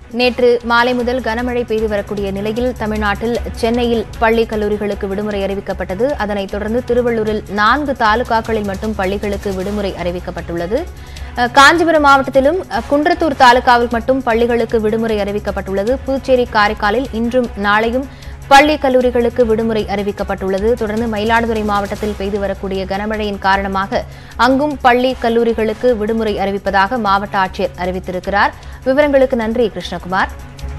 நேற்று மாலை முதல் கனமழை பெய்து வரக்கூடிய நிலையில் தமிழ்நாட்டில் சென்னையில் பள்ளி கல்லூரிகளுக்கு விடுமுறை அறிவிக்கப்பட்டது அதனைத் தொடர்ந்து திருவள்ளூரில் நான்கு தாலுகாக்களில் மட்டும் பள்ளிகளுக்கு விடுமுறை அறிவிக்கப்பட்டுள்ளது அஹ், காஞ்சிபுரம் மாவட்டத்திலும் அஹ், குன்றத்தூர் தாலுகாவில் மட்டும் பள்ளிகளுக்கு விடுமுறை அறிவிக்கப்பட்டுள்ளது புதுச்சேரி காரைக்காலில் இன்றும் நாளையும் பள்ளி கல்லூரிகளுக்கு விடுமுறை அறிவிக்கப்பட்டுள்ளது தொடர்ந்து மயிலாடுதுறை மாவட்டத்தில் பெய்து வரக்கூடிய கனமழையின் காரணமாக அங்கும் பள்ளி கல்லூரிகளுக்கு விடுமுறை அறிவிப்பதாக மாவட்ட ஆட்சியர் அறிவித்திருக்கிறார் விவரங்களுக்கு நன்றி கிருஷ்ணகுமார்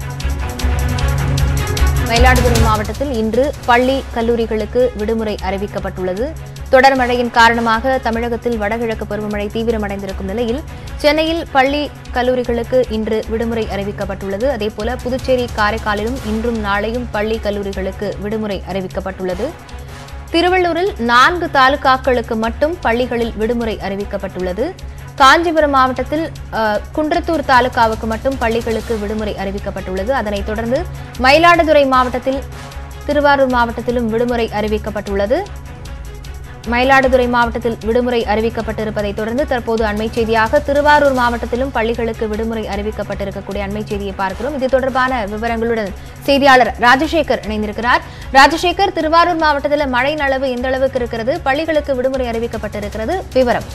மயிலாடுதுறை மாவட்டத்தில் இன்று பள்ளி கல்லூரிகளுக்கு விடுமுறை அறிவிக்கப்பட்டுள்ளது தொடர் மழையின் காரணமாக தமிழகத்தில் வடகிழக்கு பருவமழை தீவிரமடைந்திருக்கும் நிலையில் சென்னையில் பள்ளி கல்லூரிகளுக்கு இன்று விடுமுறை அறிவிக்கப்பட்டுள்ளது அதேபோல புதுச்சேரி காரைக்காலிலும் இன்றும் நாளையும் பள்ளி கல்லூரிகளுக்கு விடுமுறை அறிவிக்கப்பட்டுள்ளது திருவள்ளூரில் நான்கு தாலுகாக்களுக்கு மட்டும் பள்ளிகளில் விடுமுறை அறிவிக்கப்பட்டுள்ளது காஞ்சிபுரம் மாவட்டத்தில் அஹ், குன்றத்தூர் தாலுகாவுக்கு மட்டும் பள்ளிகளுக்கு விடுமுறை அறிவிக்கப்பட்டுள்ளது அதனைத் தொடர்ந்து மயிலாடுதுறை மாவட்டத்தில் திருவாரூர் மாவட்டத்திலும் விடுமுறை அறிவிக்கப்பட்டுள்ளது மயிலாடுதுறை மாவட்டத்தில் விடுமுறை அறிவிக்கப்பட்டிருப்பதைத் தொடர்ந்து தற்போது அண்மைச் செய்தியாக திருவாரூர் மாவட்டத்திலும் பள்ளிகளுக்கு விடுமுறை அறிவிக்கப்பட்டிருக்கக்கூடிய அண்மைச் செய்தியை பார்க்கிறோம் இது தொடர்பான விவரங்களுடன் செய்தியாளர் ராஜசேகர் இணைந்திருக்கிறார் ராஜசேகர் திருவாரூர் மாவட்டத்தில் மழையின் அளவு எந்த அளவுக்கு இருக்கிறது பள்ளிகளுக்கு விடுமுறை அறிவிக்கப்பட்டிருக்கிறது விவரம்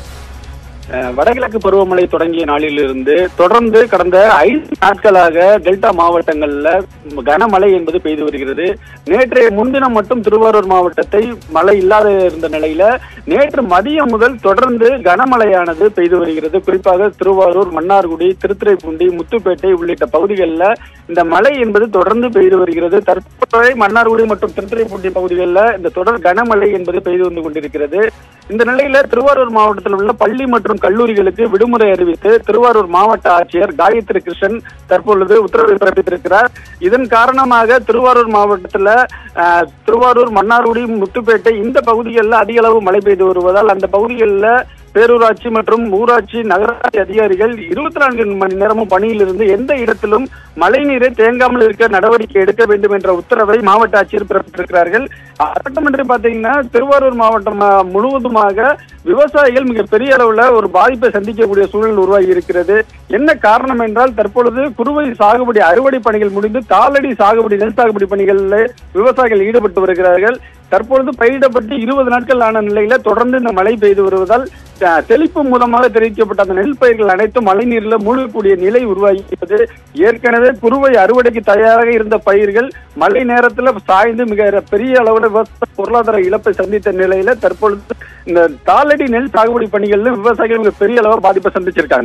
அஹ் வடகிழக்கு பருவமழை தொடங்கிய நாளிலிருந்து தொடர்ந்து கடந்த ஐந்து நாட்களாக டெல்டா மாவட்டங்கள்ல கனமழை என்பது பெய்து வருகிறது நேற்றைய முன்தினம் மட்டும் திருவாரூர் மாவட்டத்தை மழை இல்லாத இருந்த நிலையில நேற்று மதியம் முதல் தொடர்ந்து கனமழையானது பெய்து வருகிறது குறிப்பாக திருவாரூர் மன்னார்குடி திருத்துறைப்பூண்டி முத்துப்பேட்டை உள்ளிட்ட பகுதிகளில் இந்த மழை என்பது தொடர்ந்து பெய்து வருகிறது தற்போது மன்னார்குடி மற்றும் திருத்துறைப்பூண்டி பகுதிகளில் இந்த தொடர் கனமழை என்பது பெய்து வந்து கொண்டிருக்கிறது இந்த நிலையில திருவாரூர் மாவட்டத்தில் உள்ள பள்ளி மற்றும் கல்லூரிகளுக்கு விடுமுறை அறிவித்து திருவாரூர் மாவட்ட ஆட்சியர் காயத்ரி கிருஷ்ணன் தற்பொழுது உத்தரவை பிறப்பித்திருக்கிறார் இதன் காரணமாக திருவாரூர் மாவட்டத்துல அஹ், திருவாரூர் மன்னார்குடி முத்துப்பேட்டை இந்த பகுதிகளில் அதிக அளவு மழை பெய்து வருவதால் அந்த பகுதிகளில் பேரூராட்சி மற்றும் ஊராட்சி நகராட்சி அதிகாரிகள் இருபத்தி நான்கு மணி நேரமும் பணியில் இருந்து எந்த இடத்திலும் மழைநீரை தேங்காமல் இருக்க நடவடிக்கை எடுக்க வேண்டும் என்ற உத்தரவை மாவட்ட ஆட்சியர் பிறப்பித்திருக்கிறார்கள் சட்டமன்றம் பாத்தீங்கன்னா திருவாரூர் மாவட்டம் அஹ், முழுவதுமாக விவசாயிகள் மிக பெரிய அளவுல ஒரு பாதிப்பை சந்திக்கக்கூடிய சூழல் உருவாகி இருக்கிறது என்ன காரணம் என்றால் தற்பொழுது குறுவை சாகுபடி அறுவடை பணிகள் முடிந்து தாளடி சாகுபடி நெல் சாகுபடி பணிகளில் விவசாயிகள் ஈடுபட்டு வருகிறார்கள் தற்பொழுது பயிரிடப்பட்டு இருபது நாட்கள் ஆன நிலையில தொடர்ந்து இந்த மழை பெய்து வருவதால் அஹ், தெளிப்பு மூலமாக தெரிவிக்கப்பட்ட அந்த நெல் பயிர்கள் அனைத்தும் மழை நீர்ல மூழ்கக்கூடிய நிலை உருவாகியிருப்பது ஏற்கனவே குறுவை அறுவடைக்கு தயாராக இருந்த பயிர்கள் மழை நேரத்துல சாய்ந்து மிக பெரிய அளவுல விவசாய பொருளாதார இழப்பை சந்தித்த நிலையில தற்பொழுது இந்த தாளடி நெல் சாகுபடி பணிகள்ல விவசாயிகள் மிக பெரிய அளவு பாதிப்பை சந்திச்சிருக்காங்க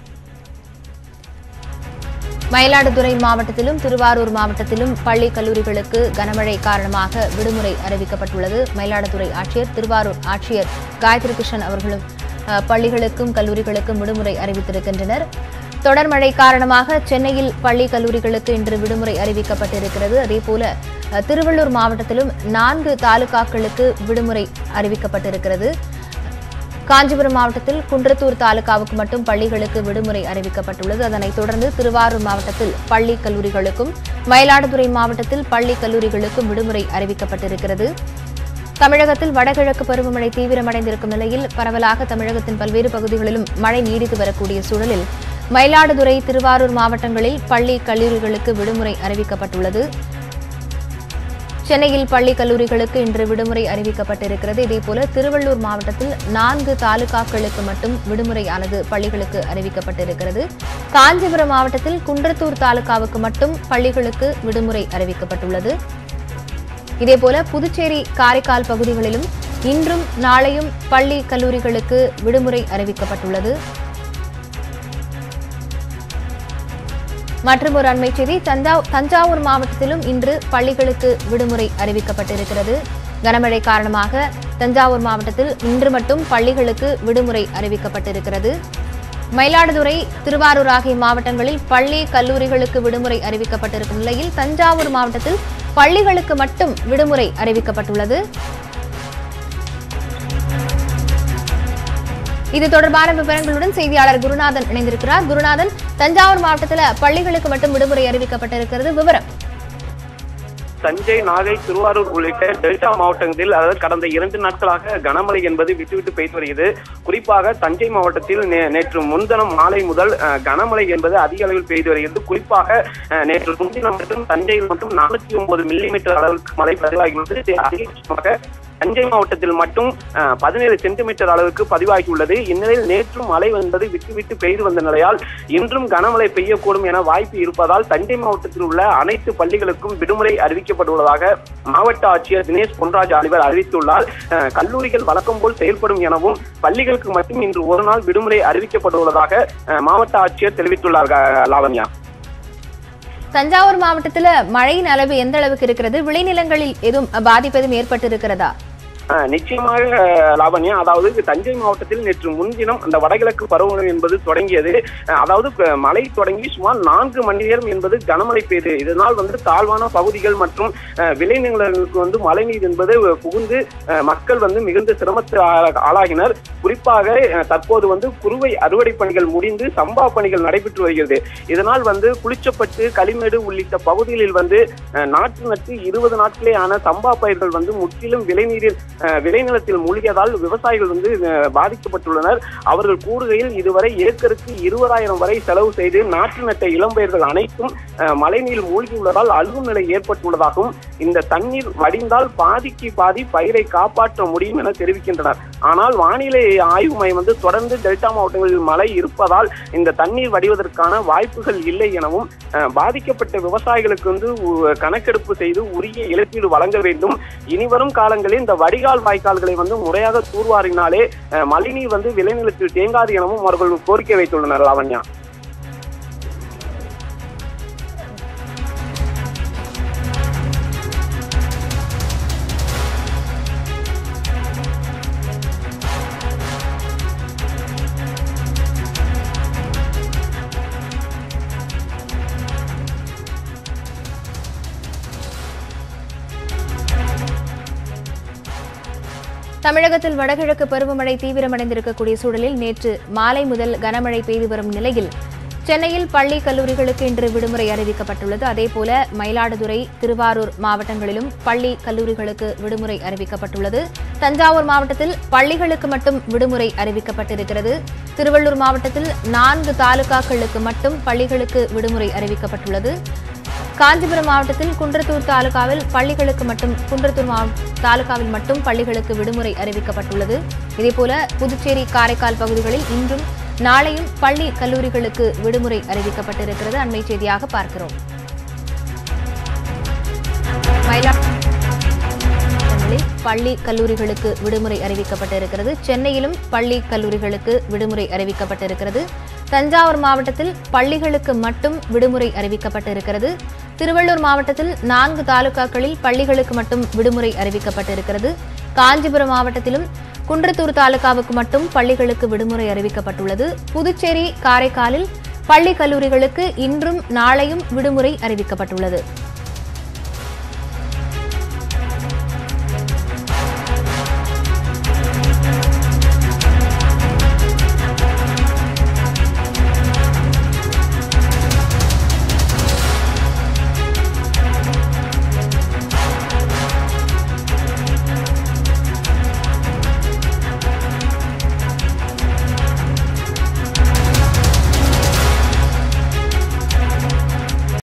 மயிலாடுதுறை மாவட்டத்திலும் திருவாரூர் மாவட்டத்திலும் பள்ளி கல்லூரிகளுக்கு கனமழை காரணமாக விடுமுறை அறிவிக்கப்பட்டுள்ளது மயிலாடுதுறை ஆட்சியர் திருவாரூர் ஆட்சியர் காயத்ரி கிருஷ்ணன் அவர்களும் அஹ், பள்ளிகளுக்கும் கல்லூரிகளுக்கும் விடுமுறை அறிவித்திருக்கின்றனர் தொடர் மழை காரணமாக சென்னையில் பள்ளி கல்லூரிகளுக்கு இன்று விடுமுறை அறிவிக்கப்பட்டிருக்கிறது அதேபோல அஹ், திருவள்ளூர் மாவட்டத்திலும் நான்கு தாலுகாக்களுக்கு விடுமுறை அறிவிக்கப்பட்டிருக்கிறது காஞ்சிபுரம் மாவட்டத்தில் குன்றத்தூர் தாலுகாவுக்கு மட்டும் பள்ளிகளுக்கு விடுமுறை அறிவிக்கப்பட்டுள்ளது அதனைத் தொடர்ந்து திருவாரூர் மாவட்டத்தில் பள்ளி கல்லூரிகளுக்கும் மயிலாடுதுறை மாவட்டத்தில் பள்ளி கல்லூரிகளுக்கும் விடுமுறை அறிவிக்கப்பட்டிருக்கிறது தமிழகத்தில் வடகிழக்கு பருவமழை தீவிரமடைந்திருக்கும் நிலையில் பரவலாக தமிழகத்தின் பல்வேறு பகுதிகளிலும் மழை நீடித்து வரக்கூடிய சூழலில் மயிலாடுதுறை திருவாரூர் மாவட்டங்களில் பள்ளி கல்லூரிகளுக்கு விடுமுறை அறிவிக்கப்பட்டுள்ளது சென்னையில் பள்ளி கல்லூரிகளுக்கு இன்று விடுமுறை அறிவிக்கப்பட்டிருக்கிறது இதேபோல திருவள்ளூர் மாவட்டத்தில் நான்கு தாலுகாக்களுக்கு மட்டும் விடுமுறையானது பள்ளிகளுக்கு அறிவிக்கப்பட்டிருக்கிறது காஞ்சிபுரம் மாவட்டத்தில் குன்றத்தூர் தாலுகாவுக்கு மட்டும் பள்ளிகளுக்கு விடுமுறை அறிவிக்கப்பட்டுள்ளது இதேபோல புதுச்சேரி காரைக்கால் பகுதிகளிலும் இன்றும் நாளையும் பள்ளி கல்லூரிகளுக்கு விடுமுறை அறிவிக்கப்பட்டுள்ளது மற்றும் ஒரு அண்மை செய்தி தஞ்சா- தஞ்சாவூர் மாவட்டத்திலும் இன்று பள்ளிகளுக்கு விடுமுறை அறிவிக்கப்பட்டிருக்கிறது கனமழை காரணமாக தஞ்சாவூர் மாவட்டத்தில் இன்று மட்டும் பள்ளிகளுக்கு விடுமுறை அறிவிக்கப்பட்டிருக்கிறது மயிலாடுதுறை திருவாரூர் ஆகிய மாவட்டங்களில் பள்ளி கல்லூரிகளுக்கு விடுமுறை அறிவிக்கப்பட்டிருக்கும் நிலையில் தஞ்சாவூர் மாவட்டத்தில் பள்ளிகளுக்கு மட்டும் விடுமுறை அறிவிக்கப்பட்டுள்ளது இது தொடர்பான விவரங்களுடன் செய்தியாளர் குருநாதன் இணைந்திருக்கிறார் குருநாதன் தஞ்சாவூர் மாவட்டத்தில் பள்ளிகளுக்கு மட்டும் விடுமுறை அறிவிக்கப்பட்டிருக்கிறது விவரம் தஞ்சை நாகை திருவாரூர் உள்ளிட்ட டெல்டா மாவட்டங்களில் அதாவது கடந்த இரண்டு நாட்களாக கனமழை என்பது விட்டுவிட்டு பெய்து வருகிறது குறிப்பாக தஞ்சை மாவட்டத்தில் நே- நேற்று முன்தினம் மாலை முதல் அஹ், கனமழை என்பது அதிக அளவில் பெய்து வருகிறது குறிப்பாக அஹ், நேற்று முன்தினம் மட்டும் தஞ்சையில் மட்டும் நானூத்தி ஒன்பது மில்லிமீட்டர் அளவுக்கு மழை பதிவாகியுள்ளது இது அதிகபட்சமாக தஞ்சை மாவட்டத்தில் மட்டும் பதினேழு சென்டிமீட்டர் அளவுக்கு பதிவாகியுள்ளது இந்நிலையில் நேற்றும் மழை என்பது விட்டு விட்டு பெய்து வந்த நிலையால் இன்றும் கனமழை பெய்யக்கூடும் என வாய்ப்பு இருப்பதால் தஞ்சை மாவட்டத்தில் உள்ள அனைத்து பள்ளிகளுக்கும் விடுமுறை அறிவிக்கப்பட்டுள்ளதாக மாவட்ட ஆட்சியர் தினேஷ் பொன்ராஜ் அலிவர் அறிவித்துள்ளார் அஹ், கல்லூரிகள் வழக்கம் போல் செயல்படும் எனவும் பள்ளிகளுக்கு மட்டும் இன்று ஒரு நாள் விடுமுறை அறிவிக்கப்பட்டுள்ளதாக அஹ், மாவட்ட ஆட்சியர் தெரிவித்துள்ளார் க- லாவண்யா தஞ்சாவூர் மாவட்டத்துல மழையின் அளவு எந்த அளவுக்கு இருக்கிறது விளைநிலங்களில் எதுவும் பாதிப்பு எதுவும் ஏற்பட்டு இருக்கிறதா ஆஹ் நிச்சயமாக அஹ், லாவண்யா அதாவது தஞ்சை மாவட்டத்தில் நேற்று முன்தினம் அந்த வடகிழக்கு பருவமழை என்பது தொடங்கியது அஹ், அதாவது க- மழை தொடங்கி சுமார் நான்கு மணி நேரம் என்பது கனமழை பெய்து இதனால் வந்து தாழ்வான பகுதிகள் மற்றும் அஹ், விளைநிலங்களுக்கு வந்து மழைநீர் என்பது புகுந்து அஹ், மக்கள் வந்து மிகுந்த சிரமத்தை ஆளா- ஆளாகினர் குறிப்பாக அஹ், தற்போது வந்து குறுவை அறுவடை பணிகள் முடிந்து சம்பா பணிகள் நடைபெற்று வருகிறது இதனால் வந்து குளிச்சப்பட்டு களிமேடு உள்ளிட்ட பகுதிகளில் வந்து அஹ், நாற்று நட்டு இருபது நாட்களே ஆன சம்பா பயிர்கள் வந்து முற்றிலும் விளைநீரில் அஹ், விளைநிலத்தில் மூழ்கியதால் விவசாயிகள் வந்து அஹ், பாதிக்கப்பட்டுள்ளனர் அவர்கள் கூறுகையில் இதுவரை ஏக்கருக்கு இருபதாயிரம் வரை செலவு செய்து நாற்று நட்ட இளம்பயிர்கள் அனைத்தும் அஹ், மழைநீர் மூழ்கியுள்ளதால் அழுகும் நிலை ஏற்பட்டுள்ளதாகவும் இந்த தண்ணீர் வடிந்தால் பாதிக்கு பாதி பயிரை காப்பாற்ற முடியும் என தெரிவிக்கின்றனர் ஆனால் வானிலை ஆய்வு மையம் வந்து தொடர்ந்து டெல்டா மாவட்டங்களில் மழை இருப்பதால் இந்த தண்ணீர் வடிவதற்கான வாய்ப்புகள் இல்லை எனவும் அஹ், பாதிக்கப்பட்ட விவசாயிகளுக்கு வந்து உ- கணக்கெடுப்பு செய்து உரிய இழப்பீடு வழங்க வேண்டும் இனிவரும் காலங்களில் இந்த வடிகால் வாய்க்கால்களை வந்து முறையாக தூர்வாரினாலே அஹ், மழைநீர் வந்து விளைநிலத்தில் தேங்காது எனவும் அவர்கள் கோரிக்கை வைத்துள்ளனர் லாவண்யா தமிழகத்தில் வடகிழக்கு பருவமழை தீவிரமடைந்திருக்கக்கூடிய சூழலில் நேற்று மாலை முதல் கனமழை பெய்து வரும் நிலையில் சென்னையில் பள்ளி கல்லூரிகளுக்கு இன்று விடுமுறை அறிவிக்கப்பட்டுள்ளது அதேபோல மயிலாடுதுறை திருவாரூர் மாவட்டங்களிலும் பள்ளி கல்லூரிகளுக்கு விடுமுறை அறிவிக்கப்பட்டுள்ளது தஞ்சாவூர் மாவட்டத்தில் பள்ளிகளுக்கு மட்டும் விடுமுறை அறிவிக்கப்பட்டிருக்கிறது திருவள்ளூர் மாவட்டத்தில் நான்கு தாலுகாக்களுக்கு மட்டும் பள்ளிகளுக்கு விடுமுறை அறிவிக்கப்பட்டுள்ளது காஞ்சிபுரம் மாவட்டத்தில் குன்றத்தூர் தாலுகாவில் பள்ளிகளுக்கு மட்டும் குன்றத்தூர் மாவ- தாலுகாவில் மட்டும் பள்ளிகளுக்கு விடுமுறை அறிவிக்கப்பட்டுள்ளது இதேபோல புதுச்சேரி காரைக்கால் பகுதிகளில் இன்றும் நாளையும் பள்ளி கல்லூரிகளுக்கு விடுமுறை அறிவிக்கப்பட்டிருக்கிறது அண்மை செய்தியாக பார்க்கிறோம் மயிலாடுதுறை பள்ளி கல்லூரிகளுக்கு விடுமுறை அறிவிக்கப்பட்டிருக்கிறது சென்னையிலும் பள்ளி கல்லூரிகளுக்கு விடுமுறை அறிவிக்கப்பட்டிருக்கிறது தஞ்சாவூர் மாவட்டத்தில் பள்ளிகளுக்கு மட்டும் விடுமுறை அறிவிக்கப்பட்டிருக்கிறது திருவள்ளூர் மாவட்டத்தில் நான்கு தாலுகாக்களில் பள்ளிகளுக்கு மட்டும் விடுமுறை அறிவிக்கப்பட்டிருக்கிறது காஞ்சிபுரம் மாவட்டத்திலும் குன்றத்தூர் தாலுகாவுக்கு மட்டும் பள்ளிகளுக்கு விடுமுறை அறிவிக்கப்பட்டுள்ளது புதுச்சேரி காரைக்காலில் பள்ளி கல்லூரிகளுக்கு இன்றும் நாளையும் விடுமுறை அறிவிக்கப்பட்டுள்ளது